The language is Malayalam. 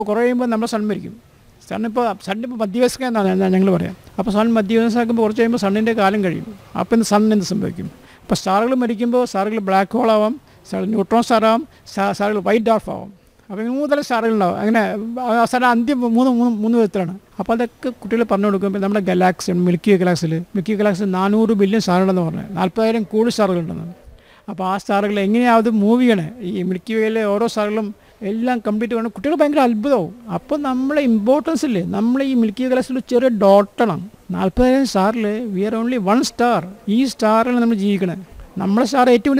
കുറേ കഴിയുമ്പോൾ നമ്മുടെ സൺ മരിക്കും സണ്ണിപ്പോൾ സണ്ണിപ്പോൾ മധ്യവയസ്ക എന്നാണ് ഞങ്ങൾ പറയാം അപ്പോൾ സൺ മധ്യവയസ്സാക്കുമ്പോൾ കുറച്ച് കഴിയുമ്പോൾ സണ്ണിൻ്റെ കാലം കഴിയും അപ്പോൾ ഇന്ന് സണ്ണിന് എന്ത് സംഭവിക്കും അപ്പോൾ സ്റ്റാറുകൾ മരിക്കുമ്പോൾ സ്റ്റാറുകൾ ബ്ലാക്ക് ഹോൾ ആവാം സ്റ്റാർ ന്യൂട്രോൺ സ്റ്റാർ ആവാം സ്റ്റാറുകൾ വൈറ്റ് ഡാർഫ് ആവാം അപ്പോൾ മൂന്ന് തരം സ്റ്റാറുകളുണ്ടാവും അങ്ങനെ അവസാനം അന്ത്യം മൂന്ന് മൂന്ന് മൂന്ന് വിധത്തിലാണ് അപ്പോൾ അതൊക്കെ കുട്ടികൾ പറഞ്ഞു കൊടുക്കുമ്പോൾ നമ്മുടെ ഗലാക്സി മിൽക്കി ഗലാക്സിൽ മിൽക്കി ഗലാക്സിൽ നാനൂറ് ബില്യൺ സ്റ്റാറുണ്ടെന്ന് പറഞ്ഞു നാൽപ്പതായിരം കൂടുതൽ സ്റ്റാറുകളുണ്ടെന്ന് അപ്പോൾ ആ സ്റ്റാറുകൾ എങ്ങനെയാവും അത് മൂവ് ചെയ്യണേ ഈ മിൽക്കി വേയിലെ ഓരോ സ്റ്റാറുകളും എല്ലാം കംപ്ലീറ്റ് വേണം കുട്ടികൾ ഭയങ്കര അത്ഭുതമാവും അപ്പോൾ നമ്മളെ ഇമ്പോർട്ടൻസ് ഇല്ലേ നമ്മൾ ഈ മിൽക്കി ഗലാക്സിൽ ചെറിയ ഡോട്ടണം നാൽപ്പതായിരം സ്റ്റാറിൽ we are only one star ഈ സ്റ്റാറിലാണ് നമ്മൾ ജീവിക്കണേ നമ്മളെ സ്റ്റാർ ഏറ്റവും വലിയ